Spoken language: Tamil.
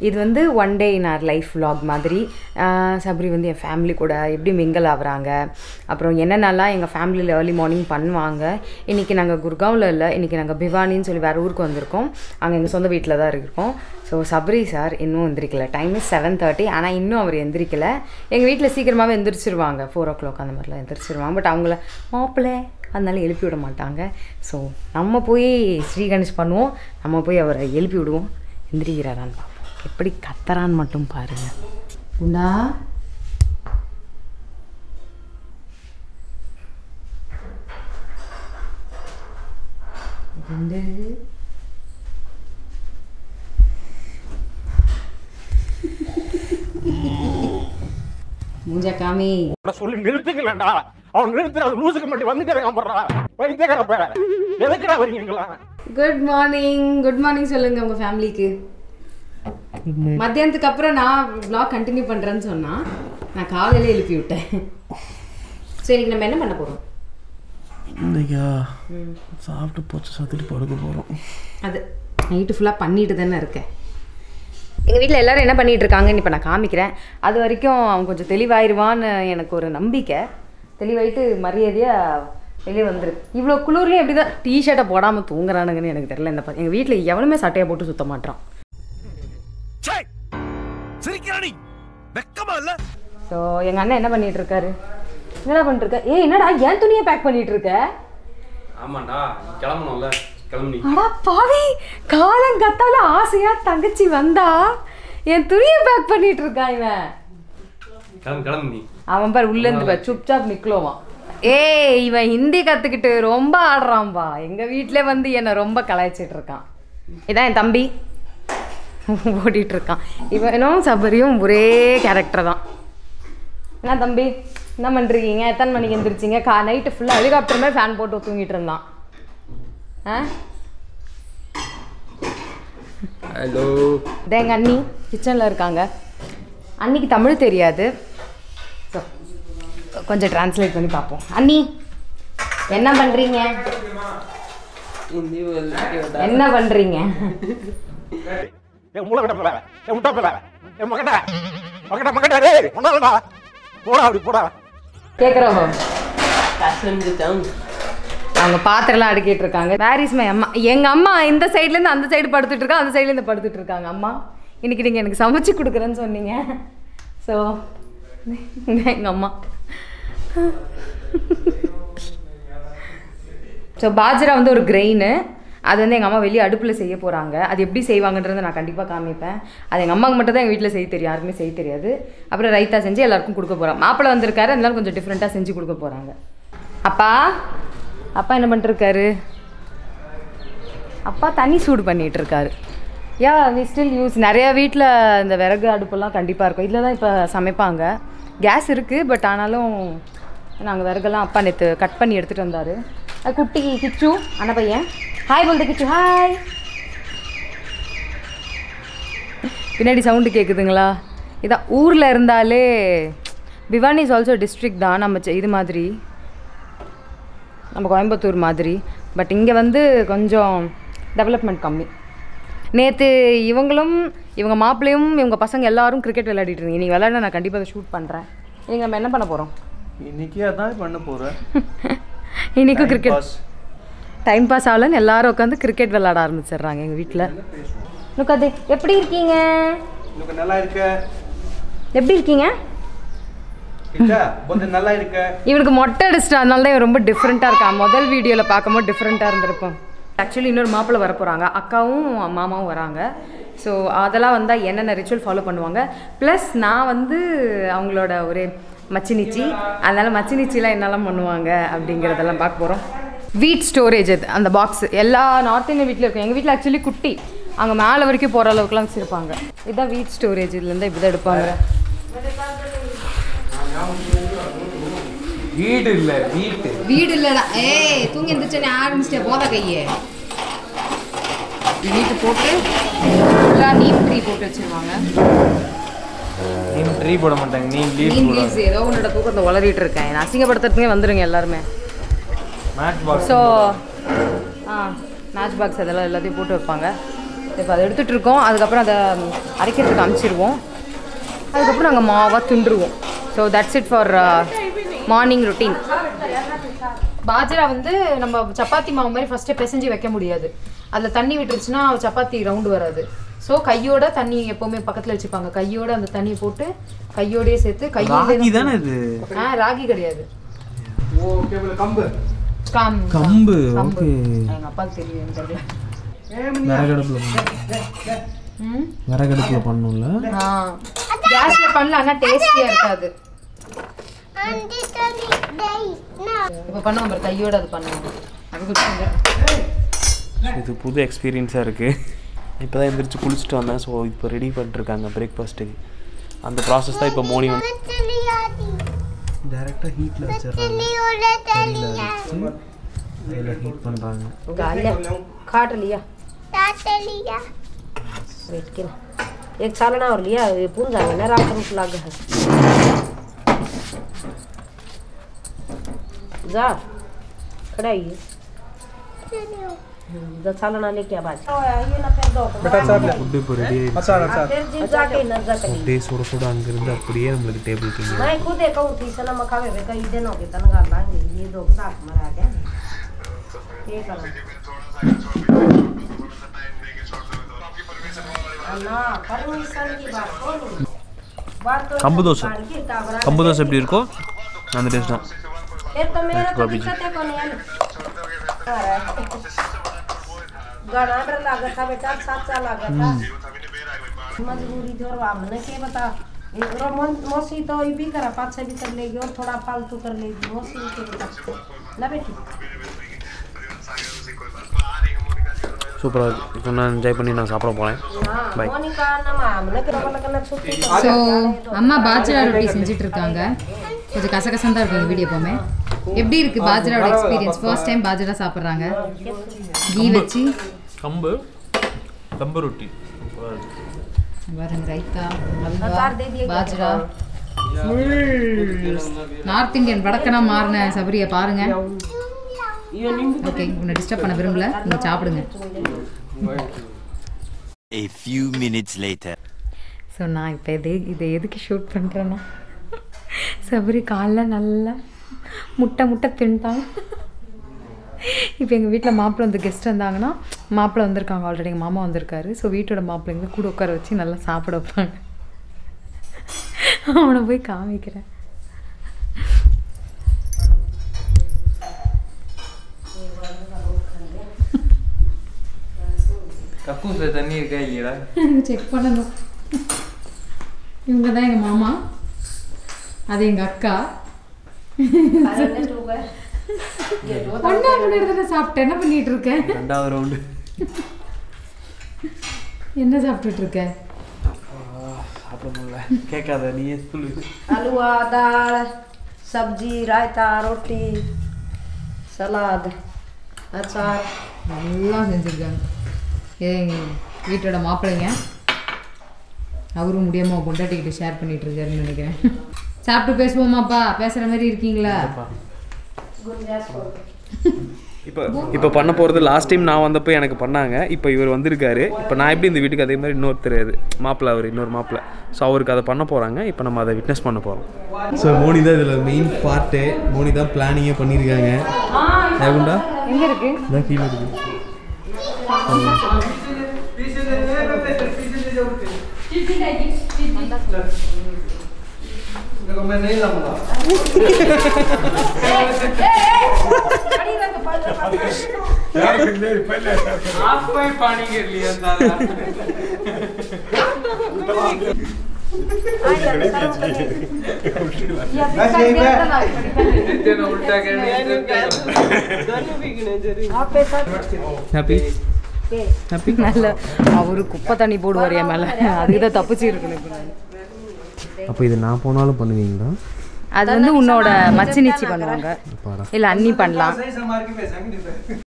இது வந்து one day in our life vlog மாதிரி ஆஹ் சபரி வந்து என் ஃபேமிலி கூட எப்படி மிங்கல் ஆகுறாங்க அப்புறம் என்னென்னலாம் எங்கள் ஃபேமிலியில் ஏர்லி மார்னிங் பண்ணுவாங்க இன்றைக்கி நாங்கள் குர்காவில் இல்லை இன்றைக்கி நாங்கள் பிவானின்னு சொல்லி வேறு ஊருக்கு வந்திருக்கோம் அங்கே எங்கள் சொந்த வீட்டில் தான் இருக்கோம் ஸோ சபரி சார் இன்னும் எந்திரிக்கல டைம் இஸ் செவன் தேர்ட்டி ஆனால் இன்னும் அவர் எந்திரிக்கல எங்கள் வீட்டில் சீக்கிரமாகவே எந்திரிச்சிருவாங்க ஃபோர் ஓ கிளாக் அந்த மாதிரிலாம் எந்திரிச்சிருவாங்க பட் அவங்கள மாப்பிள்ளை அதனால எழுப்பி விட மாட்டாங்க ஸோ நம்ம போய் ஸ்ரீ கணேஷ் பண்ணுவோம் நம்ம போய் அவரை எழுப்பி விடுவோம் எந்திரிக்கிறாரான்னு பார்ப்போம் எப்படி கத்துறான்னு மட்டும் பாருங்க குண்டா குண்டு மூஞ்ச காமி அவனை சொல்லி நிறுத்துங்களேன்டா அவன் நிறுத்துற அது லூசுக்கு மட்டும் வந்துட்டே இருக்கான் போடுறா வைத்தியக்கார பேர எதுக்குடா வரீங்களா குட் மார்னிங் குட் மார்னிங் சொல்லுங்க உங்க ஃபேமிலிக்கு மத்தியானத்துக்கு அப்புறம் நான் vlog கண்டினியூ பண்றேன்னு சொன்னா நான் காலையில எழுப்பி விட்டேன் சரி இன்னைக்கு நம்ம என்ன பண்ண போறோம் இன்னைக்கா சாப்பிட்டு போச்சு சத்துட்டு படுக்க போகிறோம் அது நைட்டு ஃபுல்லாக பண்ணிட்டு தானே இருக்கேன் எங்கள் வீட்டில் எல்லாரும் என்ன பண்ணிட்டு இருக்காங்கன்னு இப்போ நான் காமிக்கிறேன் அது வரைக்கும் அவன் கொஞ்சம் தெளிவாயிருவான்னு எனக்கு ஒரு நம்பிக்கை தெளிவாயிட்டு மரியாதையாக வெளியே வந்துரு இவ்வளோ குளிர்லையும் எப்படி தான் டிஷர்ட்டை போடாமல் தூங்குறானுங்கன்னு எனக்கு தெரியல இந்த எங்கள் வீட்டில் எவனுமே சட்டையை போட்டு சுத்த மாட்டான் சிரிக்கிறானி வெக்கமா இல்ல ஸோ எங்கள் அண்ணன் என்ன பண்ணிட்டு இருக்காரு என்னடா பண்ணிட்டு இருக்க ஏய் என்னடா ஏன் துணியை பேக் பண்ணிட்டு இருக்க ஆமாண்டா நீ கிளம்பணும்ல கிளம்பி அடா பாவி காலங்கத்தால ஆசையா தங்கச்சி வந்தா என் துணியை பேக் பண்ணிட்டு இருக்கான் இவன் கிளம்பு கிளம்பு நீ அவன் பாரு உள்ள இருந்து பாரு சுப்சாப் நிக்கலோவான் ஏய் இவன் ஹிந்தி கத்துக்கிட்டு ரொம்ப ஆடுறான்பா எங்க வீட்ல வந்து என்னை ரொம்ப கலாய்ச்சிட்டு இருக்கான் இதான் என் தம்பி ஓடிட்டு இருக்கான் இவனும் சபரியும் ஒரே கேரக்டர் தான் என்ன தம்பி என்ன பண்ணுறீங்க எத்தனை மணிக்கு எந்திரிச்சிங்க கா நைட்டு ஃபுல்லாக ஹெலிகாப்டர் மாதிரி ஃபேன் போட்டு தூங்கிட்டு இருந்தான் ஆ ஹலோ இதான் எங்கள் அண்ணி கிச்சனில் இருக்காங்க அன்னிக்கு தமிழ் தெரியாது ஸோ கொஞ்சம் டிரான்ஸ்லேட் பண்ணி பார்ப்போம் அண்ணி என்ன பண்ணுறீங்க என்ன பண்ணுறீங்க என் மூளை விட பேர என் முட்டா பேர என் மகடா மகடா மகடா டேய் ஒன்னாலடா போடா அப்படி போடா கேட்குறோம் அவங்க பாத்திரம்லாம் அடுக்கிட்டு இருக்காங்க வேர் இஸ் மை அம்மா எங்கள் அம்மா இந்த சைட்லேருந்து அந்த சைடு படுத்துட்டு இருக்கா அந்த சைட்லேருந்து படுத்துட்டு இருக்காங்க அம்மா இன்னைக்கு நீங்கள் எனக்கு சமைச்சு கொடுக்குறேன்னு சொன்னீங்க ஸோ எங்கள் அம்மா ஸோ பாஜ்ரா வந்து ஒரு கிரெயின் அது வந்து எங்கள் அம்மா வெளியே அடுப்பில் செய்ய போகிறாங்க அது எப்படி செய்வாங்கன்றதை நான் கண்டிப்பாக காமிப்பேன் அது எங்கள் அம்மாவுக்கு மட்டும் தான் எங்கள் வீட்டில் செய்ய தெரியும் யாருக்குமே செய்ய தெரியாது அப்புறம் ரைத்தா செஞ்சு எல்லாருக்கும் கொடுக்க போகிறோம் மாப்பிள்ளை வந்திருக்காரு அதனால கொஞ்சம் டிஃப்ரெண்ட்டாக செஞ்சு கொடுக்க போகிறாங்க அப்பா அப்பா என்ன பண்ணிருக்காரு அப்பா தண்ணி சூடு பண்ணிட்டு இருக்காரு யா வி ஸ்டில் யூஸ் நிறைய வீட்டில் இந்த விறகு அடுப்பெல்லாம் கண்டிப்பாக இருக்கும் இதில் தான் இப்போ சமைப்பாங்க கேஸ் இருக்குது பட் ஆனாலும் நாங்கள் விறகெல்லாம் அப்பா நேற்று கட் பண்ணி எடுத்துகிட்டு வந்தார் அது குட்டி கிச்சு அண்ணா பையன் ஹாய் போல்து கிச்சு ஹாய் பின்னாடி சவுண்டு கேட்குதுங்களா இதான் ஊரில் இருந்தாலே பிவானி இஸ் ஆல்சோ டிஸ்ட்ரிக்ட் தான் நம்ம செ- இது மாதிரி நம்ம கோயம்புத்தூர் மாதிரி பட் இங்கே வந்து கொஞ்சம் டெவலப்மெண்ட் கம்மி நேற்று இவங்களும் இவங்க மாப்பிள்ளையும் இவங்க பசங்க எல்லாரும் கிரிக்கெட் விளையாடிட்டு இருந்தீங்க நீங்கள் விளையாட நான் கண்டிப்பாக அதை ஷூட் பண்ணுறேன் நீங்கள் நம்ம என்ன பண்ண போகிறோம் இன்னைக்கு அதான் பண்ண போகிறேன் இன்றைக்கும் கிரிக்கெட் டைம் பாஸ் ஆகலன்னு எல்லாரும் உட்காந்து கிரிக்கெட் விளையாட ஆரம்பிச்சிடுறாங்க எங்கள் வீட்டில் நுக்காது எப்படி இருக்கீங்க இன்னும் நல்லா இருக்க எப்படி இருக்கீங்க இருக்கா கொஞ்சம் நல்லா இருக்க இவனுக்கு மொட்டை அடிச்சிட்டு அதனால தான் இவன் ரொம்ப டிஃப்ரெண்ட்டாக இருக்கான் முதல் வீடியோவில் பார்க்கும்போது டிஃப்ரெண்ட்டாக இருந்திருப்பான் ஆக்சுவலி இன்னொரு மாப்பிள்ளை வர போகிறாங்க அக்காவும் மாமாவும் வராங்க ஸோ அதெல்லாம் வந்தால் என்னென்ன ரிச்சுவல் ஃபாலோ பண்ணுவாங்க ப்ளஸ் நான் வந்து அவங்களோட ஒரு மச்சினிச்சி அதனால் மச்சினிச்சிலாம் என்னெல்லாம் பண்ணுவாங்க அப்படிங்கிறதெல்லாம் பார்க்க போகிறோம் வீட் ஸ்டோரேஜ் அது அந்த பாக்ஸ் எல்லா நார்த் இந்தியன் வீட்டில் இருக்கும் எங்கள் வீட்டில் ஆக்சுவலி குட்டி அங்கே மேலே வரைக்கும் போகிற அளவுக்குலாம் வச்சுருப்பாங்க இதுதான் வீட் ஸ்டோரேஜ் இதுலேருந்து இப்படி தான் எடுப்பாங்க வீடு இல்ல வீட்டு வீடு இல்லடா ஏய் தூங்கி எந்திரிச்சே ஆரம்பிச்சிட்டே போத கையே வீட்டு போட்டு ஃபுல்லாக நீம் ட்ரீ போட்டு வச்சிருவாங்க நீ ட்ரீ போட மாட்டாங்க நீ லீவ் நீம் போட லீவ்ஸ் ஏதோ உன்னோட தூக்கத்தை உளறிட்டு இருக்கேன் நான் அசிங்கப்படுத்துறதுக்கே வந்துருங்க எல்லாருமே match box so ah match box அதெல்லாம் எல்லாத்தையும் போட்டு வைப்பாங்க இப்போ அதை எடுத்துகிட்டு இருக்கோம் அதுக்கப்புறம் அதை அரைக்கிறதுக்கு அமுச்சிடுவோம் அதுக்கப்புறம் நாங்கள் மாவாக தின்றுவோம் so that's it for morning routine பாஜரா வந்து நம்ம சப்பாத்தி மாவு மாதிரி ஃபஸ்ட்டு பிசைஞ்சு வைக்க முடியாது அதில் தண்ணி விட்டுருச்சுன்னா சப்பாத்தி ரவுண்டு வராது ஸோ கையோட தண்ணி எப்போவுமே பக்கத்தில் வச்சுப்பாங்க கையோட அந்த தண்ணியை போட்டு கையோடயே சேர்த்து ராகி கையோட தானே இது ஆ ராகி கிடையாது ஓகே கம்பு காம் கம்பு கம்பு ஓகே எங்கள் அப்பாவுக்கு தெரியும் எனக்கு தெரியல விறகடுப்புல ம் விறகடுப்புல பண்ணும்ல ஆ கேஸில் பண்ணல ஆனால் டேஸ்டியாக இருக்காது இப்போ பண்ணுவோம் பாரு கையோட அது பண்ணுவோம் அது கொஞ்சம் இது புது எக்ஸ்பீரியன்ஸாக இருக்குது இப்போ தான் எந்திரிச்சு குளிச்சுட்டு வந்தேன் ஸோ இப்போ ரெடி பண்ணிட்டுருக்காங்க பிரேக்ஃபாஸ்ட்டுக்கு அந்த ப்ராசஸ் தான் இப்போ மோனி வந்து டேரெக்டாக ஹீட்டில் வச்சிடுறாங்க கறியில் வச்சு அதில் ஹீட் பண்ணுறாங்க गालिया काट लिया वेट के एक सालना और लिया ये पून जाएगा ना रात रूप लाग है जा खड़ाई दस सालना लेके आ बाज ये ना कर दो ஃபுட்டு இப்போ ரெடி फिर जिम जाके नजर करी அப்படியே சுட சுட அங்கேருந்து அப்படியே நம்மளுக்கு டேபிள் கிங்க मैं खुद एक और थी सना मखावे वे कई दिन हो गए तनगा लांगे ये दो साथ मरा गया ये करो ना परमिशन की बात कौन बात तो கம்பு தோசை पानी की काबरा கம்பு தோசை எப்படி இருக்கோ அந்த டேஸ்ட் தான் ये तो मेरा तो गोभी जी। दिक्कत है कौन है गाना डर लगा था बेटा साचा लगा था मजबूरी थी और हमने के बता रो मो- मौसी तो ये भी करा पाँच छः भी कर लेगी और थोड़ा फालतू कर लेगी मौसी के बता ना बेटी சூப்பராக இருக்குது இப்போ நான் என்ஜாய் பண்ணி நான் சாப்பிட போகிறேன் हाँ Bye. मोनिका नाम हमने के रोला करना छुट्टी ஸோ அம்மா பாஜ்ரா ரொட்டி செஞ்சுட்டு இருக்காங்க கொஞ்சம் கசகசம் தான் இருக்கும் இந்த வீடியோ எப்போவுமே எப்படி இருக்கு பாஜ்ராவோட எக்ஸ்பீரியன்ஸ் ஃபர்ஸ்ட் டைம் பாஜ்ரா சாப்பிட்றாங்க கீ வச்சு கம்பு கம்பு ரொட்டி பாருங்க ரைத்தா हजार दे दिए பாஜ்ரா நார்த் இந்தியன் வடக்கனா மாறின சபரியை பாருங்க ஓகே உன்னை டிஸ்டர்ப் பண்ண விரும்பல நீங்க சாப்பிடுங்க A few minutes later. So நான் இப்போ எது இதை எதுக்கு ஷூட் பண்ணுறேன்னா சபரி காலைல நல்லா முட்டை முட்டை தின்ட்டான் இப்போ எங்கள் வீட்டில் மாப்பிள்ளை வந்து கெஸ்ட் வந்தாங்கன்னா மாப்பிள்ளை வந்திருக்காங்க ஆல்ரெடி எங்கள் மாமா வந்திருக்காரு ஸோ வீட்டோட மாப்பிள்ளைங்களை கூட உட்கார வச்சு நல்லா சாப்பிட வைப்பாங்க அவனை போய் காமிக்கிறேன் கக்கூஸ்ல தண்ணி இருக்கா இல்லையா செக் பண்ணணும் இவங்க தான் எங்கள் மாமா அது எங்கள் அக்கா ஒன்றா மணி நேரத்தில் சாப்பிட்டேன் என்ன பண்ணிட்டு இருக்கேன் ரெண்டாவது ரவுண்டு என்ன சாப்பிட்டுட்டு இருக்க சாப்பிட முடியல கேட்காத நீயே சொல்லு हलवा दाल सब्जी रायता रोटी सलाद अचार நல்லா செஞ்சுருக்காங்க ஏ வீட்டோட மாப்பிள்ளைங்க அவரும் முடியாம பொண்டாட்டிக்கிட்ட ஷேர் பண்ணிட்டு இருக்காருன்னு நினைக்கிறேன் சாப்பிட்டு பேசுவோமாப்பா பேசுகிற மாதிரி இருக்கீங்களா இப்போ இப்போ பண்ண போகிறது லாஸ்ட் டைம் நான் வந்தப்போ எனக்கு பண்ணாங்க இப்போ இவர் வந்திருக்காரு இப்போ நான் எப்படி இந்த வீட்டுக்கு அதே மாதிரி இன்னொருத்தர் அது மாப்பிள்ளை அவர் இன்னொரு மாப்பிள்ளை ஸோ அவருக்கு அதை பண்ண போகிறாங்க இப்போ நம்ம அதை விட்னஸ் பண்ண போகிறோம் ஸோ மோனி தான் இதில் மெயின் பார்ட்டு மோனி தான் பிளானிங்கே பண்ணியிருக்காங்க ஏகுண்டா எங்கே இருக்கு இதான் கீழே இருக்கு आपको ही पानी गिर लिया साला इतने ना उल्टा करने ஹாப்பி ஹாப்பி நல்ல அவரு குப்பை தண்ணி போடுவார் என் மேலே அதுக்கு தான் தப்பிச்சு இருக்கணும் இப்போ நான் அப்போ இது நான் போனாலும் பண்ணுவீங்களா அது வந்து உன்னோட மச்சினிச்சி பண்ணுவாங்க அப்பாடா இல்லை அண்ணி பண்ணலாம்